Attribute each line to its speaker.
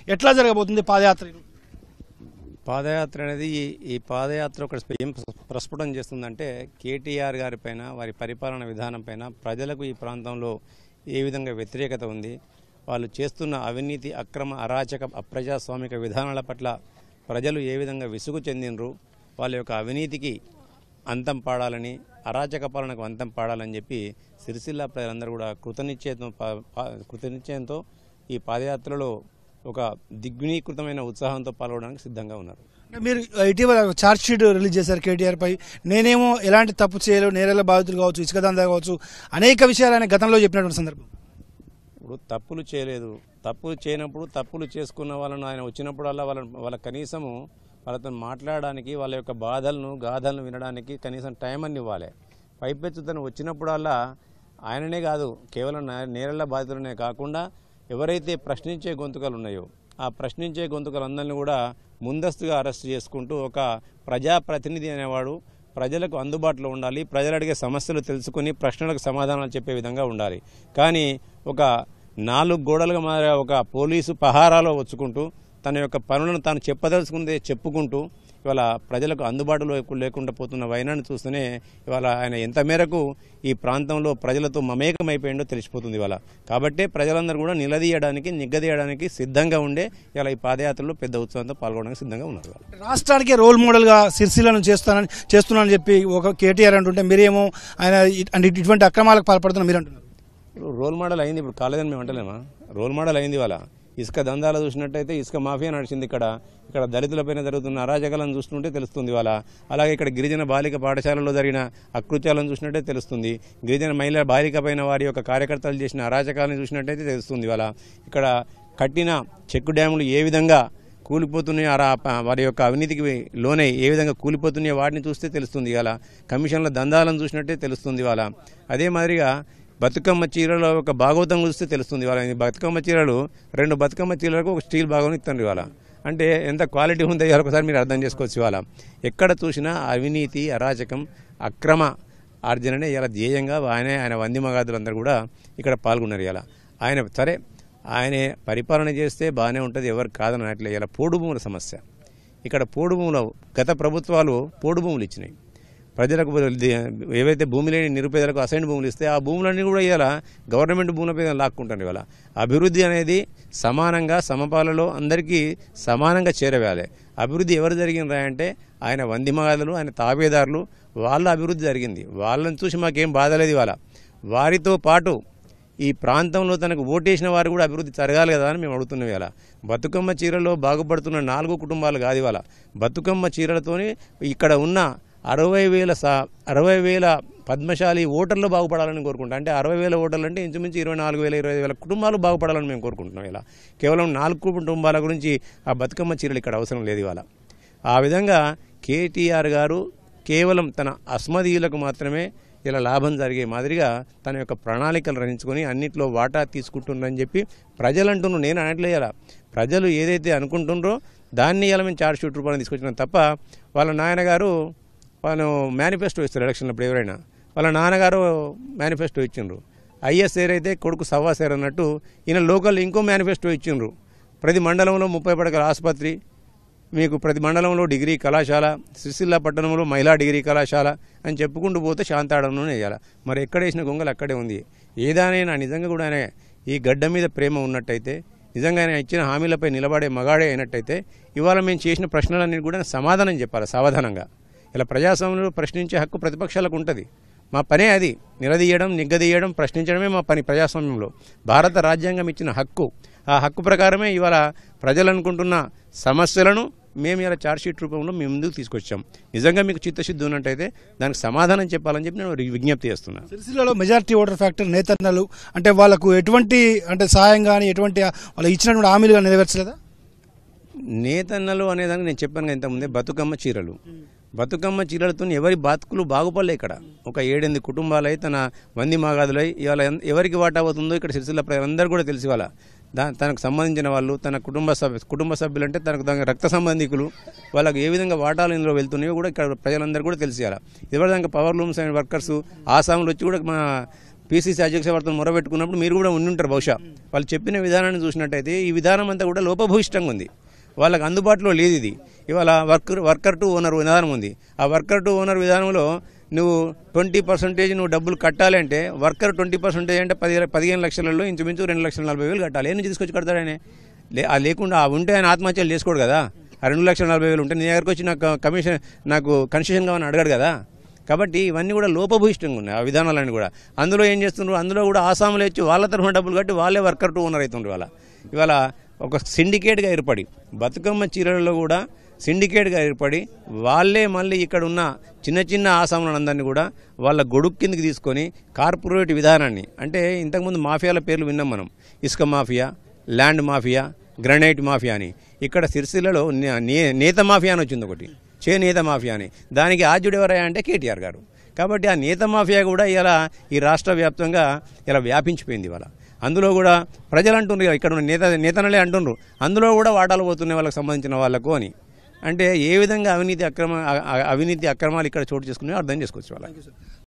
Speaker 1: ఎట్లా జరగబోతుంది పాదయాత్ర
Speaker 2: పాదయాత్ర అనేది ఈ ఈ పాదయాత్ర ఒక ఏం ప్రస్ఫుటం చేస్తుందంటే కేటీఆర్ గారి పైన వారి పరిపాలన విధానం పైన ప్రజలకు ఈ ప్రాంతంలో ఏ విధంగా వ్యతిరేకత ఉంది వాళ్ళు చేస్తున్న అవినీతి అక్రమ అరాచక అప్రజాస్వామిక విధానాల పట్ల ప్రజలు ఏ విధంగా విసుగు చెందినరు వాళ్ళ యొక్క అవినీతికి అంతం పాడాలని అరాచక పాలనకు అంతం పాడాలని చెప్పి సిరిసిల్ల ప్రజలందరూ కూడా కృతనిశ్చయంతో పా- పా- కృతనిశ్చయంతో ఈ పాదయాత్రలో ఒక దిగ్వినీకృతమైన ఉత్సాహంతో పాల్గొనడానికి సిద్ధంగా ఉన్నారు
Speaker 1: అంటే మీరు ఇటీవల ఛార్జ్ షీట్ రిలీజ్ చేశారు కేటీఆర్ పై నేనేమో ఎలాంటి తప్పు చేయలేదు నేరేళ్ల బాధితులు కావచ్చు ఇసుక దందా కావచ్చు అనేక విషయాలు ఆయన గతంలో చెప్పినటువంటి సందర్భం
Speaker 2: ఇప్పుడు తప్పులు చేయలేదు తప్పులు చేయనప్పుడు తప్పులు చేసుకున్న వాళ్ళను ఆయన వచ్చినప్పుడల్లా వాళ్ళ వాళ్ళ కనీసము వాళ్ళతో మాట్లాడడానికి వాళ్ళ యొక్క బాధలను గాథలను వినడానికి కనీసం టైం అని ఇవ్వాలి పైపెచ్చు తను వచ్చినప్పుడల్లా ఆయననే కాదు కేవలం నే- నేరళ్ళ బాధితులనే కాకుండా ఎవరైతే ప్రశ్నించే గొంతుకలు ఉన్నాయో ఆ ప్రశ్నించే గొంతుకలందరినీ కూడా ముందస్తుగా అరెస్ట్ చేసుకుంటూ ఒక ప్రజాప్రతినిధి అనేవాడు ప్రజలకు అందుబాటులో ఉండాలి ప్రజలు అడిగే సమస్యలు తెలుసుకుని ప్రశ్నలకు సమాధానాలు చెప్పే విధంగా ఉండాలి కానీ ఒక నాలుగు గోడలుగా మారే ఒక పోలీసు పహారాలో వచ్చుకుంటూ తన యొక్క పనులను తాను చెప్పదలుచుకుందే చెప్పుకుంటూ ఇవాళ ప్రజలకు అందుబాటులో లేకుండా పోతున్న వైనాన్ని చూస్తేనే ఇవాళ ఆయన ఎంత మేరకు ఈ ప్రాంతంలో ప్రజలతో మమేకమైపోయిందో తెలిసిపోతుంది ఇవాళ కాబట్టే ప్రజలందరూ కూడా నిలదీయడానికి నిగ్గదీయడానికి సిద్ధంగా ఉండే ఇలా ఈ పాదయాత్రలో పెద్ద ఉత్సవంతో పాల్గొనడానికి సిద్ధంగా ఉన్నారు ఇవాళ
Speaker 1: రాష్ట్రానికే రోల్ మోడల్గా సిరిసిల్లను చేస్తానని చేస్తున్నానని చెప్పి ఒక కేటీఆర్ అంటుంటే మీరేమో ఆయన ఇ- అంటే ఇటువంటి అక్రమాలకు పాల్పడుతున్నా మీరు అంటున్నారు
Speaker 2: ఇప్పుడు రోల్ మోడల్ అయింది ఇప్పుడు కాలేదని మేము అంటలేమా రోల్ మోడల్ అయింది వాళ్ళ ఇసుక దందాలు చూసినట్టయితే ఇసుక మాఫియా నడిచింది ఇక్కడ ఇక్కడ దళితులపైన జరుగుతున్న అరాజకాలను చూస్తుంటే తెలుస్తుంది వాళ్ళ అలాగే ఇక్కడ గిరిజన బాలిక పాఠశాలలో జరిగిన అకృత్యాలను చూసినట్టే తెలుస్తుంది గిరిజన మహిళా బాలిక పైన వారి యొక్క కార్యకర్తలు చేసిన అరాచకాలను చూసినట్టయితే తెలుస్తుంది వాళ్ళ ఇక్కడ కట్టిన చెక్కు డ్యాములు ఏ విధంగా కూలిపోతున్నాయో అరా ప- వారి యొక్క అవినీతికి లోనై ఏ విధంగా కూలిపోతున్నాయో వాటిని చూస్తే తెలుస్తుంది ఇవాళ కమిషన్ల దందాలను చూసినట్టే తెలుస్తుంది ఇవాళ అదే మాదిరిగా బతుకమ్మ చీరలో ఒక భాగవతం చూస్తే తెలుస్తుంది ఇవాళ ఈ బతుకమ్మ చీరలు రెండు బతుకమ్మ చీరలకు ఒక స్టీల్ భాగం ఇస్తుంది ఇవాళ అంటే ఎంత క్వాలిటీ ఉందో ఇవాళ ఒకసారి మీరు అర్థం చేసుకోవచ్చు ఇవాళ ఎక్కడ చూసినా అవినీతి అరాచకం అక్రమ ఆర్జననే ఇలా ధ్యేయంగా ఆయనే ఆయన వంది మగాదులందరూ కూడా ఇక్కడ పాల్గొన్నారు ఇలా ఆయన సరే ఆయనే పరిపాలన చేస్తే బాగానే ఉంటుంది ఎవరు కాదని అనట్లే ఇలా పోడు భూముల సమస్య ఇక్కడ పోడు భూములు గత ప్రభుత్వాలు పోడు భూములు ఇచ్చినాయి ప్రజలకు ది- ఏవైతే భూమి లేని నిరుపేదలకు అసైన్ భూములు ఇస్తే ఆ భూములన్నీ కూడా ఇవాళ గవర్నమెంట్ భూములపై లాక్కుంటారు ఇవాళ అభివృద్ధి అనేది సమానంగా సమపాలలో అందరికీ సమానంగా చేరవేయాలి అభివృద్ధి ఎవరు జరిగిందా అంటే ఆయన వందిమగాదులు ఆయన తాబేదారులు వాళ్ళ అభివృద్ధి జరిగింది వాళ్ళని చూసి మాకేం బాధ లేదు ఇవాళ వారితో పాటు ఈ ప్రాంతంలో తనకు ఓటేసిన వారు కూడా అభివృద్ధి జరగాలి కదా అని మేము అడుగుతున్నాం ఇవాళ బతుకమ్మ చీరలో బాగుపడుతున్న నాలుగు కుటుంబాలు కాదు ఇవాళ బతుకమ్మ చీరలతోని ఇక్కడ ఉన్న అరవై వేల సా అరవై వేల పద్మశాలి ఓటర్లు బాగుపడాలని కోరుకుంటాం అంటే అరవై వేల ఓటర్లు అంటే ఇంచుమించు ఇరవై నాలుగు వేల ఇరవై ఐదు వేల కుటుంబాలు బాగుపడాలని మేము కోరుకుంటున్నాం ఇలా కేవలం నాలుగు కుటుంబాల గురించి ఆ బతుకమ్మ చీరలు ఇక్కడ అవసరం లేదు ఇవాళ ఆ విధంగా కేటీఆర్ గారు కేవలం తన అస్మదీయులకు మాత్రమే ఇలా లాభం జరిగే మాదిరిగా తన యొక్క ప్రణాళికలు రచించుకొని అన్నిట్లో వాటా తీసుకుంటుందని చెప్పి ప్రజలు అంటున్నారు నేను అనట్లే ఇలా ప్రజలు ఏదైతే అనుకుంటుండ్రో దాన్ని ఇలా మేము చార్జ్ షూట్ రూపాయలు తీసుకొచ్చినాం తప్ప వాళ్ళ నాయనగారు వాళ్ళు మేనిఫెస్టో ఇస్తారు ఎలక్షన్లప్పుడు ఎవరైనా వాళ్ళ నాన్నగారు మేనిఫెస్టో ఇచ్చిండ్రు ఐఎస్ఆర్ అయితే కొడుకు సవ్వాసార్ అన్నట్టు ఈయన లోకల్ ఇంకో మేనిఫెస్టో ఇచ్చిండ్రు ప్రతి మండలంలో ముప్పై పడకల ఆసుపత్రి మీకు ప్రతి మండలంలో డిగ్రీ కళాశాల సిరిసిల్ల పట్టణంలో మహిళా డిగ్రీ కళాశాల అని చెప్పుకుంటూ పోతే శాంతాడంలోనే వేయాలి మరి ఎక్కడ వేసిన గొంగలు అక్కడే ఉంది ఏదానైనా నిజంగా కూడా ఆయన ఈ గడ్డ మీద ప్రేమ ఉన్నట్టయితే నిజంగా ఆయన ఇచ్చిన హామీలపై నిలబడే మగాడే అయినట్టయితే ఇవాళ మేము చేసిన ప్రశ్నలన్నీ కూడా సమాధానం చెప్పాలి సావధానంగా ఇలా ప్రజాస్వామ్యంలో ప్రశ్నించే హక్కు ప్రతిపక్షాలకు ఉంటుంది మా పనే అది నిలదీయడం నిగ్గదీయడం ప్రశ్నించడమే మా పని ప్రజాస్వామ్యంలో భారత రాజ్యాంగం ఇచ్చిన హక్కు ఆ హక్కు ప్రకారమే ఇవాళ ప్రజలు అనుకుంటున్న సమస్యలను మేము ఇలా చార్జ్షీట్ రూపంలో మేము ముందుకు తీసుకొచ్చాం నిజంగా మీకు చిత్తశుద్ధి ఉన్నట్టయితే దానికి సమాధానం చెప్పాలని చెప్పి నేను విజ్ఞప్తి చేస్తున్నాను
Speaker 1: సిరిసిల్లలో మెజారిటీ ఓటర్ ఫ్యాక్టర్ నేతన్నలు అంటే వాళ్ళకు ఎటువంటి అంటే సహాయం కానీ ఎటువంటి వాళ్ళు ఇచ్చినటువంటి హామీలు కానీ నెరవేర్చలేదా
Speaker 2: నేతన్నలు అనేదానికి నేను చెప్పాను కదా ఇంతకుముందే బతుకమ్మ చీరలు బతుకమ్మ చీరలతో ఎవరి బతుకులు బాగుపడలే ఇక్కడ ఒక ఏడెనిమిది కుటుంబాలై తన వంది మాగాదులై ఇవాళ ఎన్- ఎవరికి వాటా అవుతుందో ఇక్కడ సిరిసిల్ల ప్రజలందరూ కూడా తెలిసి వాళ్ళ దా తనకు సంబంధించిన వాళ్ళు తన కుటుంబ సభ్యు కుటుంబ సభ్యులు అంటే తనకు తన రక్త సంబంధికులు వాళ్ళకి ఏ విధంగా వాటాలు ఇందులో వెళ్తున్నాయో కూడా ఇక్కడ ప్రజలందరూ కూడా తెలిసి ఇలా ఇదివరదాకా పవర్ లూమ్స్ అండ్ వర్కర్స్ ఆసాములు వచ్చి కూడా మన పీసీసీ అధ్యక్ష వారితో మొరబెట్టుకున్నప్పుడు మీరు కూడా ఉండి ఉంటారు బహుశా వాళ్ళు చెప్పిన విధానాన్ని చూసినట్టయితే ఈ విధానం అంతా కూడా లోపభూయిష్టంగా ఉంది వాళ్ళకి అందుబాటులో లేదు ఇది ఇవాళ వర్కర్ వర్కర్ టు ఓనర్ విధానం ఉంది ఆ వర్కర్ టు ఓనర్ విధానంలో నువ్వు ట్వంటీ పర్సెంటేజ్ నువ్వు డబ్బులు కట్టాలి అంటే వర్కర్ ట్వంటీ పర్సెంటేజ్ అంటే పది పదిహేను లక్షలలో ఇంచుమించు రెండు లక్షల నలభై వేలు కట్టాలి ఏ నుంచి తీసుకొచ్చి కడతాడు ఆయన లే ఆ లేకుండా ఆ ఉంటే ఆయన ఆత్మహత్యలు చేసుకోడు కదా ఆ రెండు లక్షల నలభై వేలు ఉంటే నీ దగ్గరకు వచ్చి నాకు కమిషన్ నాకు కన్సెషన్ కావాలని అడగాడు కదా కాబట్టి ఇవన్నీ కూడా లోపభూయిష్టంగా ఉన్నాయి ఆ విధానాలన్నీ కూడా అందులో ఏం చేస్తున్నారు అందులో కూడా ఆసాములు ఇచ్చి వాళ్ళ తరఫున డబ్బులు కట్టి వాళ్ళే వర్కర్ టు ఓనర్ అవుతుండ్రు ఇవాళ ఇవాళ ఒక సిండికేట్గా ఏర్పడి బతుకమ్మ చీరలలో కూడా సిండికేట్గా ఏర్పడి వాళ్ళే మళ్ళీ ఇక్కడ ఉన్న చిన్న చిన్న ఆసాములందరినీ కూడా వాళ్ళ గొడుగు కిందకి తీసుకొని కార్పొరేట్ విధానాన్ని అంటే ఇంతకుముందు మాఫియాల పేర్లు విన్నాం మనం ఇసుక mafia land mafia granite mafia అని ఇక్కడ సిరిసిల్లలో నే- నే- నేత మాఫియా అని వచ్చింది ఒకటి చేనేత మాఫియా అని దానికి ఆద్యుడు ఎవరయ్యా అంటే కేటీఆర్ గారు కాబట్టి ఆ నేత మాఫియా కూడా ఇలా ఈ రాష్ట్ర వ్యాప్తంగా ఇలా వ్యాపించిపోయింది ఇవాళ అందులో కూడా ప్రజలు అంటున్నారు ఇక ఇక్కడ ఉన్న నేత నేతనలే అంటున్నారు అందులో కూడా వాటాలు పోతున్నాయి వాళ్ళకి సంబంధించిన వాళ్ళకు అని అంటే ఏ విధంగా అవినీతి అక్రమ అ- అ- అవినీతి అక్రమాలు ఇక్కడ చోటు చేసుకున్నాయో అర్థం చేసుకోవచ్చు వాళ్ళకి